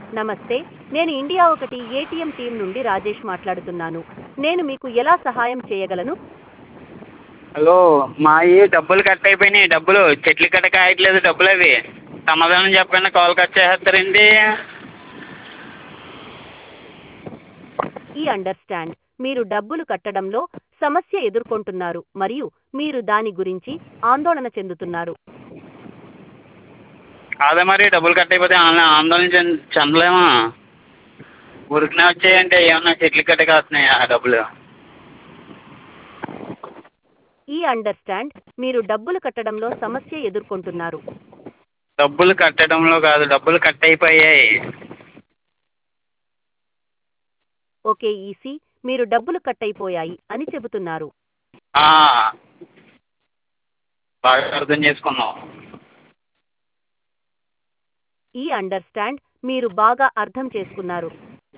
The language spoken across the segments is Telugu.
నమస్తే నేను ఇండియా ఒకటి ఏటీఎం టీం నుండి రాజేష్ మాట్లాడుతున్నాను నేను మీకు ఎలా సహాయం చేయగలను హలో మావి డబ్బులు కట్ అయిపోయినాయి డబ్బులు చెట్లు కట్ట కాయట్లేదు డబ్బులు అవి సమాధానం చెప్పకుండా కాల్ కట్ చేసేస్తారండి ఈ అండర్స్టాండ్ మీరు డబ్బులు కట్టడంలో సమస్య ఎదుర్కొంటున్నారు మరియు మీరు దాని గురించి ఆందోళన చెందుతున్నారు అదే మరి డబ్బులు కట్ అయిపోతే ఆంద- ఆందోళన చెంద చెందలేమా ఉరికినే వచ్చాయంటే ఏమన్నా చెట్లు కట్ట కాస్తున్నాయి ఆ డబ్బులు ఈ అండర్స్టాండ్ మీరు డబ్బులు కట్టడంలో సమస్య ఎదుర్కొంటున్నారు డబ్బులు కట్టడంలో కాదు డబ్బులు కట్ అయిపోయాయి ఓకే ఈసీ మీరు డబ్బులు కట్ అయిపోయాయి అని చెబుతున్నారు ఆ, బాగా అర్థం చేసుకున్నాం ఈ అండర్స్టాండ్ మీరు బాగా అర్థం చేసుకున్నారు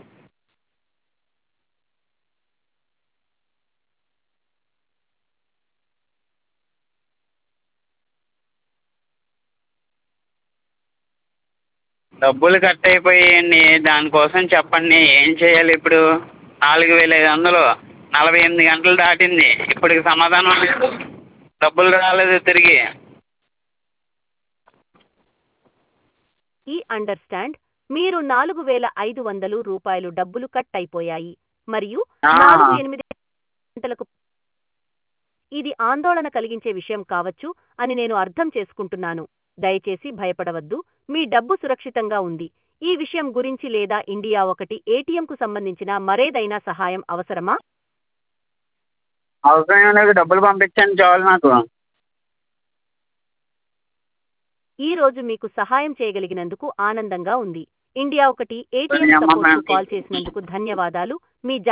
డబ్బులు కట్ అయిపోయాయండి దానికోసం చెప్పండి ఏం చేయాలి ఇప్పుడు నాలుగు వేల ఐదు వందలు నలభై ఎనిమిది గంటలు దాటింది ఇప్పటికి సమాధానం లేదు డబ్బులు రాలేదు తిరిగి ఈ అండర్స్టాండ్ మీరు నాలుగు వేల ఐదు వందలు రూపాయలు డబ్బులు కట్ అయిపోయాయి మరియు ఆ. నాలుగు ఎనిమిది గంటలకు ఇది ఆందోళన కలిగించే విషయం కావచ్చు అని నేను అర్థం చేసుకుంటున్నాను దయచేసి భయపడవద్దు మీ డబ్బు సురక్షితంగా ఉంది ఈ విషయం గురించి లేదా ఇండియా ఒకటి ఏటీఎంకు సంబంధించిన మరేదైనా సహాయం అవసరమా అవసరం ఏం లేదు డబ్బులు పంపించండి చాలు నాకు ఈ రోజు మీకు సహాయం చేయగలిగినందుకు ఆనందంగా ఉంది ఇండియా ఒకటి ఏటీఎం ధన్యవాదాలు. సపోర్ట్కు కాల్ చేసినందుకు ధన్యవాదాలు మీ